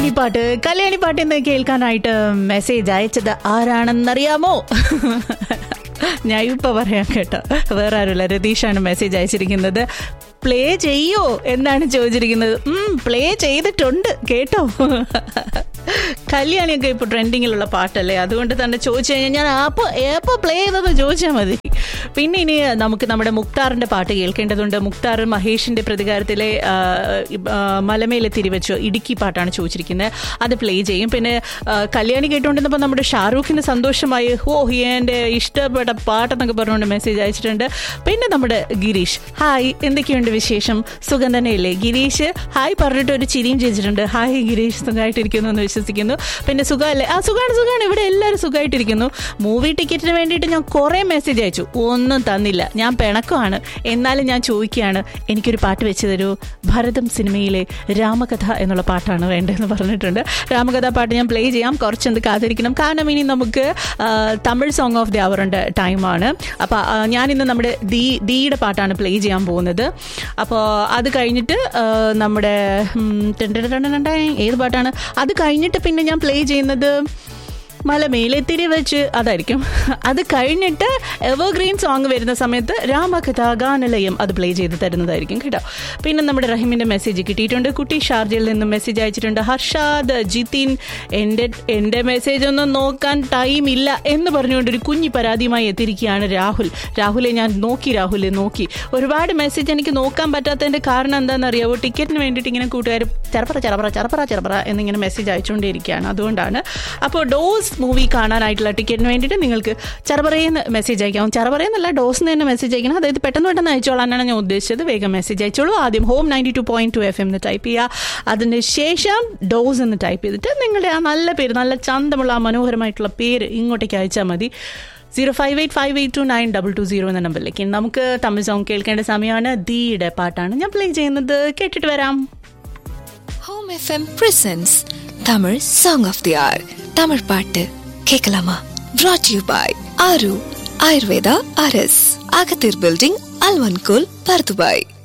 കല്യാണി പാട്ട് കല്യാണി പാട്ട് എന്ന് കേൾക്കാനായിട്ട് മെസ്സേജ് അയച്ചത് ആരാണെന്നറിയാമോ ഞാൻ ഇപ്പൊ പറയാം കേട്ടോ വേറെ ആരുമില്ല രതീഷാണ് മെസ്സേജ് അയച്ചിരിക്കുന്നത് പ്ലേ ചെയ്യോ എന്നാണ് ചോദിച്ചിരിക്കുന്നത് പ്ലേ ചെയ്തിട്ടുണ്ട് കേട്ടോ കല്യാണിയൊക്കെ ഇപ്പോൾ ട്രെൻഡിങ്ങിലുള്ള പാട്ടല്ലേ അതുകൊണ്ട് തന്നെ ചോദിച്ചു കഴിഞ്ഞാൽ ഞാൻ ആപ്പ് ഏപ്പോ പ്ലേ ചെയ്തെന്ന് ചോദിച്ചാൽ മതി പിന്നെ ഇനി നമുക്ക് നമ്മുടെ മുക്താറിന്റെ പാട്ട് കേൾക്കേണ്ടതുണ്ട് മുക്താർ മഹേഷിന്റെ പ്രതികാരത്തിലെ ആ, ആ, മലമേലെ തിരിവെച്ചോ ഇടുക്കി പാട്ടാണ് ചോദിച്ചിരിക്കുന്നത് അത് പ്ലേ ചെയ്യും പിന്നെ ആ, കല്യാണി കേട്ടുകൊണ്ടിരുന്നപ്പോൾ നമ്മുടെ ഷാറൂഖിന് സന്തോഷമായി ഓ എൻ്റെ ഇഷ്ടപ്പെട്ട പാട്ടെന്നൊക്കെ പറഞ്ഞുകൊണ്ട് മെസ്സേജ് അയച്ചിട്ടുണ്ട് പിന്നെ നമ്മുടെ ഗിരീഷ് ഹായ് എന്തൊക്കെയുണ്ട് വിശേഷം സുഖം തന്നെയല്ലേ ഗിരീഷ് ഹായ് പറഞ്ഞിട്ട് ഒരു ചിരിയും ചെയ്തിട്ടുണ്ട് ഹായ് ഗിരീഷ് സുഖമായിട്ടിരിക്കുന്നു എന്ന് വിശ്വസിക്കുന്നു പിന്നെ സുഖമല്ലേ ആ സുഖമാണ് സുഖമാണ് ഇവിടെ എല്ലാവരും സുഖമായിട്ടിരിക്കുന്നു മൂവി ടിക്കറ്റിന് വേണ്ടിയിട്ട് ഞാൻ കുറേ മെസ്സേജ് അയച്ചു ഒന്നും തന്നില്ല ഞാൻ പിണക്കമാണ് എന്നാലും ഞാൻ ചോദിക്കുകയാണ് എനിക്കൊരു പാട്ട് വെച്ച് തരൂ ഭരതം സിനിമയിലെ രാമകഥ എന്നുള്ള പാട്ടാണ് വേണ്ടതെന്ന് പറഞ്ഞിട്ടുണ്ട് രാമകഥ പാട്ട് ഞാൻ പ്ലേ ചെയ്യാം കുറച്ചെന്ത് കാത്തിരിക്കണം കാരണം ഇനി നമുക്ക് ആ, Tamil song of the hour ഉണ്ട് ടൈമാണ് അപ്പോൾ ഞാനിന്ന് നമ്മുടെ ദീ ദീയുടെ പാട്ടാണ് പ്ലേ ചെയ്യാൻ പോകുന്നത് അപ്പോൾ അത് കഴിഞ്ഞിട്ട് ആ, നമ്മുടെ ഉം, ten ten ten ten ten ഏത് പാട്ടാണ് അത് കഴിഞ്ഞിട്ട് പിന്നെ ഞാൻ പ്ലേ ചെയ്യുന്നത് മലമേലെ തിരിവെച്ച് അതായിരിക്കും അത് കഴിഞ്ഞിട്ട് എവർഗ്രീൻ സോങ് വരുന്ന സമയത്ത് രാമകഥ ഗാനലയം അത് പ്ലേ ചെയ്ത് തരുന്നതായിരിക്കും കേട്ടോ പിന്നെ നമ്മുടെ റഹിമിൻ്റെ മെസ്സേജ് കിട്ടിയിട്ടുണ്ട് കുട്ടി ഷാർജയിൽ നിന്നും മെസ്സേജ് അയച്ചിട്ടുണ്ട് ഹർഷാദ് ജിതിൻ എൻ്റെ എൻ്റെ മെസ്സേജ് ഒന്നും നോക്കാൻ ടൈം ഇല്ല എന്ന് പറഞ്ഞുകൊണ്ട് ഒരു കുഞ്ഞി പരാതിയുമായി എത്തിയിരിക്കുകയാണ് രാഹുൽ രാഹുലെ ഞാൻ നോക്കി രാഹുലെ നോക്കി ഒരുപാട് മെസ്സേജ് എനിക്ക് നോക്കാൻ പറ്റാത്തതിൻ്റെ കാരണം എന്താണെന്ന് അറിയാവോ ടിക്കറ്റിന് വേണ്ടിയിട്ട് ഇങ്ങനെ കൂട്ടുകാർ ചെറപ്പറ ചെറപ്പറ ചെറപ്പറ ചെറപ്പറ എന്നിങ്ങനെ മെസ്സേജ് അയച്ചുകൊണ്ടിരിക്കുകയാണ് അതുകൊണ്ടാണ് അപ്പോൾ ഡോസ് മൂവി കാണാനായിട്ടുള്ള ടിക്കറ്റിന് വേണ്ടിയിട്ട് നിങ്ങൾക്ക് ചെറുപറയെന്ന് മെസ്സേജ് അയക്കാം ചെറുപറയെന്നല്ല ഡോസ് തന്നെ മെസ്സേജ് അയക്കണം അതായത് പെട്ടെന്ന് പെട്ടെന്ന് അയച്ചോളാനാണ് ഞാൻ ഉദ്ദേശിച്ചത് വേഗം മെസ്സേജ് അയച്ചോളൂ ആദ്യം home ninety two point two F M എന്ന് ടൈപ്പ് ചെയ്യുക അതിന് ശേഷം ഡോസ് എന്ന് ടൈപ്പ് ചെയ്തിട്ട് നിങ്ങളുടെ ആ നല്ല പേര് നല്ല ചന്തമുള്ള ആ മനോഹരമായിട്ടുള്ള പേര് ഇങ്ങോട്ടേക്ക് അയച്ചാൽ മതി zero five eight five eight two nine double two zero എന്ന നമ്പറിലേക്ക് നമുക്ക് തമിഴ് സോങ് കേൾക്കേണ്ട സമയമാണ് ദീയുടെ പാട്ടാണ് ഞാൻ പ്ലേ ചെയ്യുന്നത് കേട്ടിട്ട് വരാം home FM presents Tamil song of the hour Tamil பாட்டு கேட்கலாமா brought யூ பாய் ஆரு ஆயுர்வேதா அரஸ் அகத்தீர் பில்டிங் அல்வன்கோல் பர்துபாய்